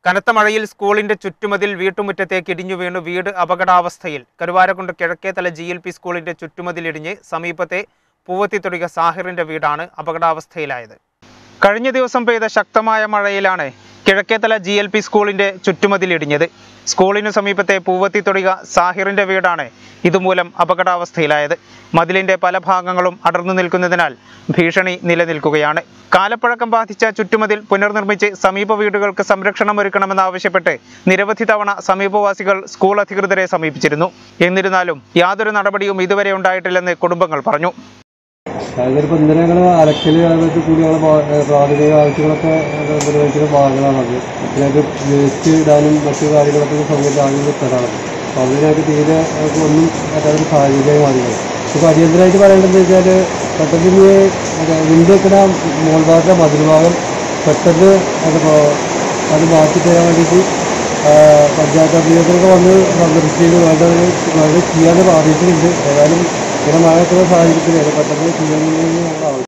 കനത്ത മഴയിൽ സ്കൂളിന്റെ ചുറ്റുമതിൽ വീട്ടുമുറ്റത്തേക്ക് ഇടിഞ്ഞു വീണു വീട് അപകടാവസ്ഥയിൽ Karuvarakundu Kizhakkethala G L P സ്കൂളിന്റെ ചുറ്റുമതിലിടിഞ്ഞ് സമീപത്തെ പൂവത്തിത്തൊടിക സാഹിറിന്റെ വീടാണ് അപകടാവസ്ഥയിലായത് കഴിഞ്ഞ ദിവസം പെയ്ത ശക്തമായ മഴയിലാണ് കിഴക്കേതല ജി എൽ പി സ്കൂളിന്റെ ചുറ്റുമതിലിടിഞ്ഞത് സ്കൂളിനു സമീപത്തെ പൂവത്തിത്തൊടിക സാഹിറിന്റെ വീടാണ് ഇതുമൂലം അപകടാവസ്ഥയിലായത് മതിലിന്റെ പല ഭാഗങ്ങളും അടർന്നു നിൽക്കുന്നതിനാൽ ഭീഷണി നിലനിൽക്കുകയാണ് കാലപ്പഴക്കം ബാധിച്ച ചുറ്റുമതിൽ പുനർനിർമ്മിച്ച് സമീപ വീടുകൾക്ക് സംരക്ഷണം ഒരുക്കണമെന്നാവശ്യപ്പെട്ട് നിരവധി തവണ സമീപവാസികൾ സ്കൂൾ അധികൃതരെ സമീപിച്ചിരുന്നു എന്നിരുന്നാലും യാതൊരു നടപടിയും ഇതുവരെ ഉണ്ടായിട്ടില്ലെന്ന് കുടുംബങ്ങൾ പറഞ്ഞു അതായത് ഇപ്പോൾ ഇന്നലെ ഞങ്ങൾ അലക്കല് അതുപോലെ കൂടി ഞങ്ങൾ പ്രാഥമിക ആവശ്യങ്ങളൊക്കെ അത് നിർവഹിക്കുന്ന ഭാഗങ്ങളാണത് ഇതിനകത്ത് വേസ്റ്റ് ഇടാനും മറ്റു കാര്യങ്ങളൊക്കെ സൗകര്യം ആകുന്ന സ്ഥലമാണ് അപ്പോൾ അത് ഞങ്ങൾക്ക് തീരെ ഞങ്ങൾക്ക് ഒന്നും പറ്റാത്തൊരു സാഹചര്യമായി മാറിയത് ഇപ്പോൾ അടിയന്തരമായിട്ട് പറയേണ്ടതെന്ന് വെച്ചാൽ പെട്ടെന്ന് ഇനി വിൻഡോ വെക്കുന്ന മോൾ ഭാഗത്തെ മതിൽ ഭാഗം പെട്ടെന്ന് അതിപ്പോൾ അത് മാറ്റി തരാൻ വേണ്ടിയിട്ട് ആ, പഞ്ചായത്ത് അധികൃതരൊക്കെ വന്ന് സന്ദർശിച്ചതിന് വേണ്ടത് വേണ്ടത് ചെയ്യാൻ അറിയിച്ചിട്ടുണ്ട് ഏതായാലും ഇങ്ങനെ മഴ എത്തുന്ന സാഹചര്യത്തിൽ അത് പെട്ടെന്ന് ചെയ്യണമെന്ന് ഞങ്ങൾ ആവശ്യം